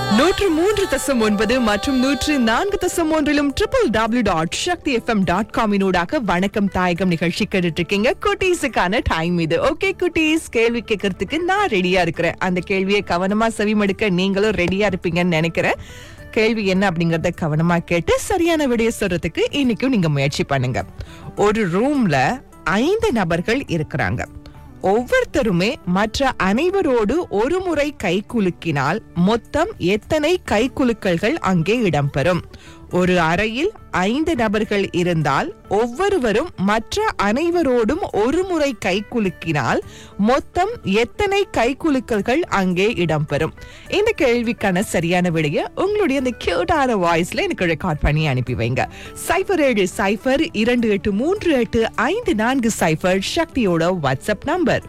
நூற்று மூன்று தசம் ஒன்பது மற்றும் நூற்று நான்கு தசம் ஒன்றிலும் triple W dot Sakthi FM dot காமினூடாக வணக்கம் தாயகம் நிகழ்ச்சி கேட்டுட்டு இருக்கீங்க குட்டீஸுக்கான டைம் இது ஓகே குட்டீஸ் கேள்வி கேட்கறதுக்கு நான் ரெடியா இருக்கிறேன் அந்த கேள்வியை கவனமா செவிமடுக்க நீங்களும் ரெடியா இருப்பீங்கன்னு நினைக்கிறேன் கேள்வி என்ன அப்படிங்கறத கவனமா கேட்டு சரியான விடைய சொல்றதுக்கு இன்னைக்கும் நீங்க முயற்சி பண்ணுங்க ஒரு ரூம்ல ஐந்து நபர்கள் இருக்கிறாங்க ஒவ்வொருத்தருமே மற்ற அனைவரோடு ஒரு முறை கை குலுக்கினால் மொத்தம் எத்தனை கை குலுக்கல்கள் அங்கே இடம்பெறும் ஒரு அறையில் ஐந்து நபர்கள் இருந்தால் ஒவ்வொருவரும் மற்ற அனைவரோடும் ஒரு முறை கை குலுக்கினால் மொத்தம் எத்தனை கை குலுக்கல்கள் அங்கே இடம்பெறும் இந்த கேள்விக்கான சரியான விடைய உங்களுடைய அந்த கியூட்டான வாய்ஸ்ல எனக்கு ரெக்கார்ட் பண்ணி அனுப்பி வைங்க சைபர் ஏழு சைபர் இரண்டு எட்டு மூன்று எட்டு ஐந்து நான்கு சைபர் சக்தியோட வாட்ஸ்அப் நம்பர்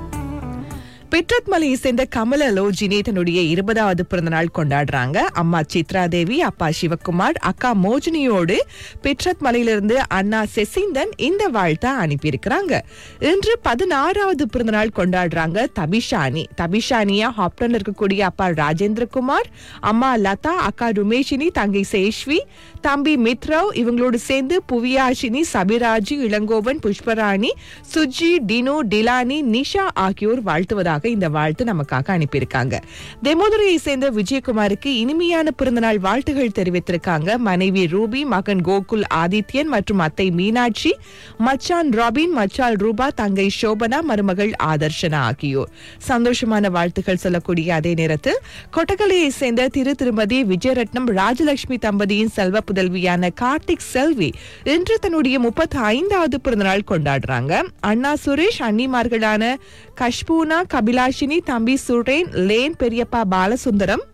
பிட்ரத் மலையை சேர்ந்த கமல லோஜினி தன்னுடைய இருபதாவது பிறந்த நாள் கொண்டாடுறாங்க அம்மா சித்ரா தேவி அப்பா சிவகுமார் அக்கா மோஜினியோடு பிட்ரத் மலையிலிருந்து அண்ணா செசிந்தன் இந்த வாழ்த்தை அனுப்பியிருக்கிறாங்க இன்று பதினாறாவது பிறந்த நாள் கொண்டாடுறாங்க தபிஷானி தபிஷானியா ஹாப்டன்ல இருக்கக்கூடிய அப்பா ராஜேந்திரகுமார் அம்மா லதா அக்கா ருமேஷினி தங்கை சேஷ்வி தம்பி மித்ரவ் இவங்களோடு சேர்ந்து புவியாஷினி சபிராஜி இளங்கோவன் புஷ்பராணி சுஜி டினு டிலானி நிஷா ஆகியோர் வாழ்த்துவதாக இந்த வாழ்த்து நமக்காக அனுப்பியிருக்காங்க தெமோதுரையை சேர்ந்த விஜயகுமாருக்கு இனிமையான பிறந்தநாள் வாழ்த்துகள் தெரிவித்திருக்காங்க மனைவி ரூபி மகன் கோகுல் ஆதித்யன் மற்றும் அத்தை மீனாட்சி மச்சான் ராபின் மச்சால் ரூபா தங்கை சோபனா மருமகள் ஆதர்ஷனா ஆகியோர் சந்தோஷமான வாழ்த்துக்கள் சொல்லக்கூடிய அதே நேரத்தில் கொட்டகலையை சேர்ந்த திரு திருமதி விஜயரட்னம் ராஜலட்சுமி தம்பதியின் செல்வ புதல்வியான கார்த்திக் செல்வி இன்று தன்னுடைய முப்பத்தி ஐந்தாவது பிறந்தநாள் கொண்டாடுறாங்க அண்ணா சுரேஷ் அன்னிமார்களான கஷ்பூனா கபிலாஷினி தம்பி சுரேன் லேன் பெரியப்பா பாலசுந்தரம்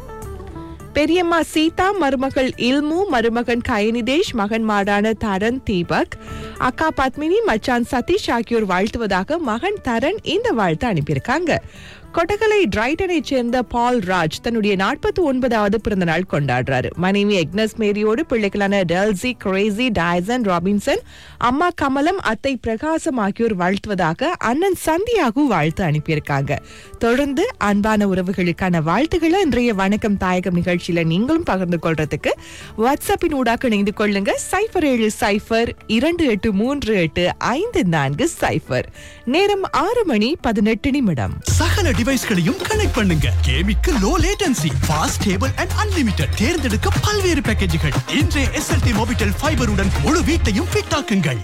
பெரியம்மா சீதா மருமகள் இல்மு மருமகன் கயனிதேஷ் மகன் மாடான தரன் தீபக் அக்கா பத்மினி மச்சான் சதீஷ் ஆகியோர் வாழ்த்துவதாக மகன் தரன் இந்த வாழ்த்து அனுப்பியிருக்காங்க கொட்டகலை டிரைட்டனை சேர்ந்த பால் ராஜ் தன்னுடைய நாற்பத்தி ஒன்பதாவது பிறந்த நாள் கொண்டாடுறாரு மனைவி எக்னஸ் மேரியோடு பிள்ளைகளான டெல்சி கிரேசி டயசன் ராபின்சன் அம்மா கமலம் அத்தை பிரகாசம் ஆகியோர் வாழ்த்துவதாக அண்ணன் சந்தியாகு வாழ்த்து அனுப்பியிருக்காங்க தொடர்ந்து அன்பான உறவுகளுக்கான வாழ்த்துக்களை இன்றைய வணக்கம் தாயகம் நிகழ்ச்சியில நீங்களும் பகிர்ந்து கொள்றதுக்கு வாட்ஸ்அப்பின் ஊடாக இணைந்து கொள்ளுங்க சைபர் ஏழு சைபர் இரண்டு எட்டு மூன்று எட்டு ஐந்து நான்கு சைபர் நேரம் ஆறு மணி பதினெட்டு நிமிடம் சகல டிவைஸ்களையும் கனெக்ட் பண்ணுங்க கேமிக்கு low latency fast stable and unlimited தேர்ந்தெடுக்க பல்வேறு பேக்கேஜுகள் இன்றைய எஸ்எல்டி மொபிட்டல் ஃபைபருடன் முழு வீட்டையும் ஃபிட் ஆக்குங்கள்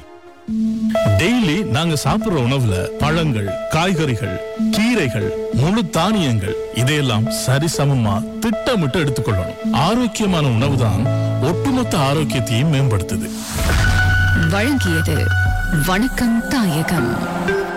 டெய்லி நாங்க சாப்பிடுற உணவுல பழங்கள் காய்கறிகள் கீரைகள் முழு தானியங்கள் இதையெல்லாம் சரிசமமா திட்டமிட்டு எடுத்துக்கொள்ளணும் ஆரோக்கியமான உணவுதான் ஒட்டுமொத்த ஆரோக்கியத்தையும் மேம்படுத்துது வழங்கியது வணக்கம் தாயகம்